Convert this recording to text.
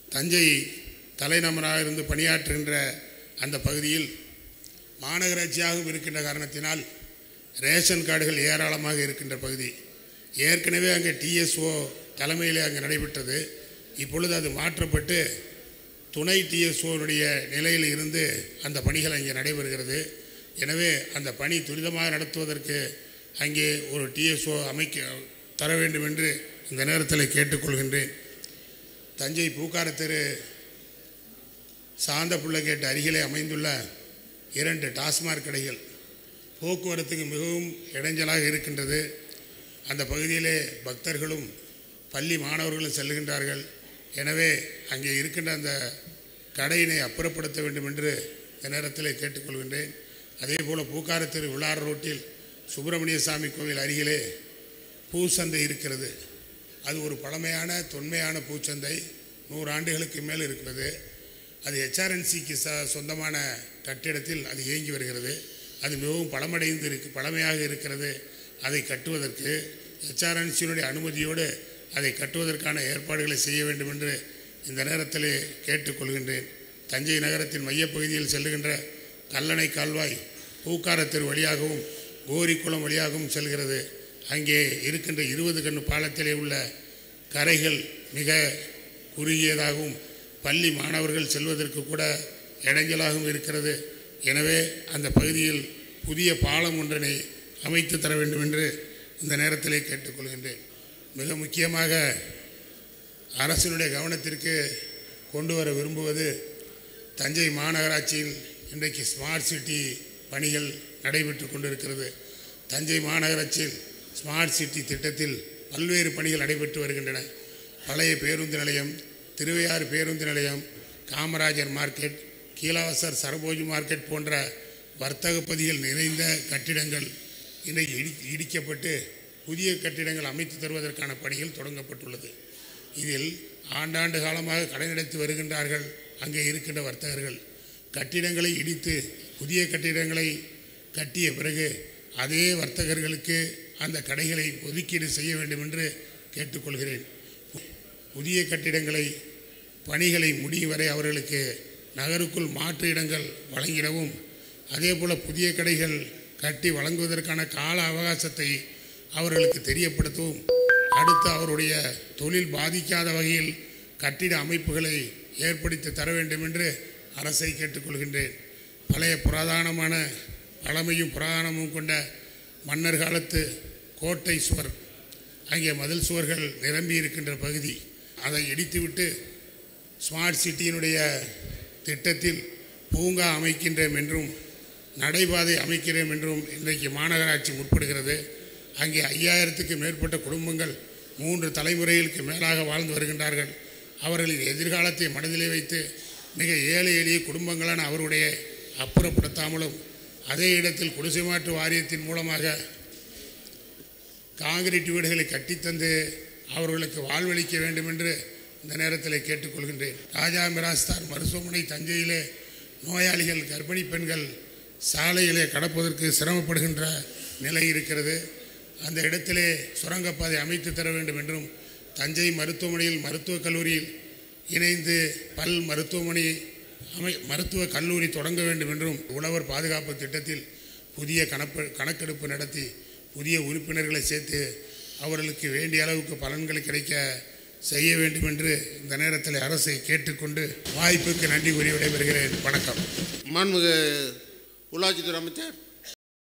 தஞ்சை தலைநகராக இருந்து பணியாற்றுகின்ற அந்த பகுதியில் மாநகராட்சியாகவும் இருக்கின்ற காரணத்தினால் ரேஷன் கார்டுகள் ஏராளமாக இருக்கின்ற பகுதி ஏற்கனவே அங்கே டிஎஸ்ஓ தலைமையிலே அங்கே நடைபெற்றது இப்பொழுது அது மாற்றப்பட்டு துணை டிஎஸ்ஓனுடைய நிலையில் இருந்து அந்த பணிகள் அங்கே நடைபெறுகிறது எனவே அந்த பணி துரிதமாக நடத்துவதற்கு அங்கே ஒரு டிஎஸ்ஓ அமைக்க தர வேண்டும் என்று இந்த நேரத்தில் கேட்டுக்கொள்கின்றேன் தஞ்சை பூக்கார தெரு சாந்த புள்ளகேட்டு அருகிலே அமைந்துள்ள இரண்டு டாஸ்மாக் கடைகள் போக்குவரத்துக்கு மிகவும் இடைஞ்சலாக இருக்கின்றது அந்த பகுதியிலே பக்தர்களும் பள்ளி மாணவர்களும் செல்லுகின்றார்கள் எனவே அங்கே இருக்கின்ற அந்த கடையினை அப்புறப்படுத்த வேண்டும் என்று இந்த நேரத்தில் கேட்டுக்கொள்கின்றேன் அதே போல் பூக்காரத்திரு விழார் ரோட்டில் சுப்பிரமணிய சாமி கோவில் அருகிலே பூசந்தை இருக்கிறது அது ஒரு பழமையான தொன்மையான பூச்சந்தை நூறு ஆண்டுகளுக்கு மேல் இருக்கிறது அது ஹெச்ஆர்என்சிக்கு ச சொந்தமான கட்டிடத்தில் அது இயங்கி வருகிறது அது மிகவும் பழமடைந்து இருக்கு பழமையாக இருக்கிறது அதை கட்டுவதற்கு ஹெச்ஆர்என்சியினுடைய அனுமதியோடு அதை கட்டுவதற்கான ஏற்பாடுகளை செய்ய வேண்டும் என்று இந்த நேரத்தில் கேட்டுக்கொள்கின்றேன் தஞ்சை நகரத்தின் மையப்பகுதியில் செல்லுகின்ற கல்லணை கால்வாய் பூக்காரத்தெரு வழியாகவும் கோரிக்குளம் வழியாகவும் செல்கிறது அங்கே இருக்கின்ற இருபது கண்ணு பாலத்திலே உள்ள கரைகள் மிக குறுகியதாகவும் பள்ளி மாணவர்கள் செல்வதற்கு கூட இடைஞ்சலாகவும் இருக்கிறது எனவே அந்த பகுதியில் புதிய பாலம் ஒன்றினை அமைத்து தர வேண்டும் என்று இந்த நேரத்திலே கேட்டுக்கொள்கின்றேன் மிக முக்கியமாக அரசினுடைய கவனத்திற்கு கொண்டு வர விரும்புவது தஞ்சை மாநகராட்சியில் இன்றைக்கு ஸ்மார்ட் சிட்டி பணிகள் நடைபெற்று கொண்டிருக்கிறது தஞ்சை மாநகராட்சியில் ஸ்மார்ட் சிட்டி திட்டத்தில் பல்வேறு பணிகள் நடைபெற்று வருகின்றன பழைய பேருந்து நிலையம் திருவையாறு பேருந்து நிலையம் காமராஜர் மார்க்கெட் கீழாவசர் சரபோஜி மார்க்கெட் போன்ற வர்த்தக பகுதிகள் நிறைந்த கட்டிடங்கள் இன்றைக்கு இடி இடிக்கப்பட்டு புதிய கட்டிடங்கள் அமைத்து தருவதற்கான பணிகள் தொடங்கப்பட்டுள்ளது இதில் ஆண்டாண்டு காலமாக கடைநடத்தி வருகின்றார்கள் அங்கே இருக்கின்ற வர்த்தகர்கள் கட்டிடங்களை இடித்து புதிய கட்டிடங்களை கட்டிய பிறகு அதே வர்த்தகர்களுக்கு அந்த கடைகளை ஒதுக்கீடு செய்ய வேண்டும் என்று கேட்டுக்கொள்கிறேன் புதிய கட்டிடங்களை பணிகளை முடியும் வரை அவர்களுக்கு நகருக்குள் மாற்று இடங்கள் வழங்கிடவும் அதே போல் புதிய கடைகள் கட்டி வழங்குவதற்கான கால அவகாசத்தை அவர்களுக்கு தெரியப்படுத்தவும் அடுத்து அவருடைய தொழில் பாதிக்காத வகையில் கட்டிட அமைப்புகளை ஏற்படுத்தி தர வேண்டும் என்று அரசை கேட்டுக்கொள்கின்றேன் பழைய புராதனமான பழமையும் புராதனமும் கொண்ட மன்னர் காலத்து கோட்டை சுவர் அங்கே மதில் சுவர்கள் நிரம்பி இருக்கின்ற பகுதி அதை இடித்துவிட்டு ஸ்மார்ட் சிட்டியினுடைய திட்டத்தில் பூங்கா அமைக்கின்றோம் என்றும் நடைபாதை அமைக்கிறோம் என்றும் இன்றைக்கு மாநகராட்சி முற்படுகிறது அங்கே ஐயாயிரத்துக்கு மேற்பட்ட குடும்பங்கள் மூன்று தலைமுறைகளுக்கு மேலாக வாழ்ந்து வருகின்றார்கள் அவர்களின் எதிர்காலத்தை மனதிலே வைத்து மிக ஏழை எளிய குடும்பங்களான அவருடைய அப்புறப்படுத்தாமலும் அதே இடத்தில் குடிசை மாற்று வாரியத்தின் மூலமாக காங்கிரீட் வீடுகளை கட்டித்தந்து அவர்களுக்கு வாழ்வளிக்க வேண்டும் என்று இந்த நேரத்தில் கேட்டுக்கொள்கின்றேன் ராஜா மிராஸ்தார் மருத்துவமனை தஞ்சையிலே நோயாளிகள் கர்ப்பிணி பெண்கள் சாலையிலே கடப்பதற்கு சிரமப்படுகின்ற நிலை இருக்கிறது அந்த இடத்திலே சுரங்கப்பாதை அமைத்து தர வேண்டும் என்றும் தஞ்சை மருத்துவமனையில் மருத்துவக் கல்லூரியில் இணைந்து பல் மருத்துவமனை அமை மருத்துவக் கல்லூரி தொடங்க வேண்டும் என்றும் உழவர் பாதுகாப்பு திட்டத்தில் புதிய கணப்பு கணக்கெடுப்பு நடத்தி புதிய உறுப்பினர்களை சேர்த்து அவர்களுக்கு வேண்டிய அளவுக்கு பலன்கள் கிடைக்க செய்ய வேண்டும் என்று இந்த நேரத்தில் அரசை கேட்டுக்கொண்டு வாய்ப்புக்கு நன்றி கூறி விடைபெறுகிறேன் வணக்கம் மாண்புமிகு உள்ளாட்சித்துறை அமைச்சர்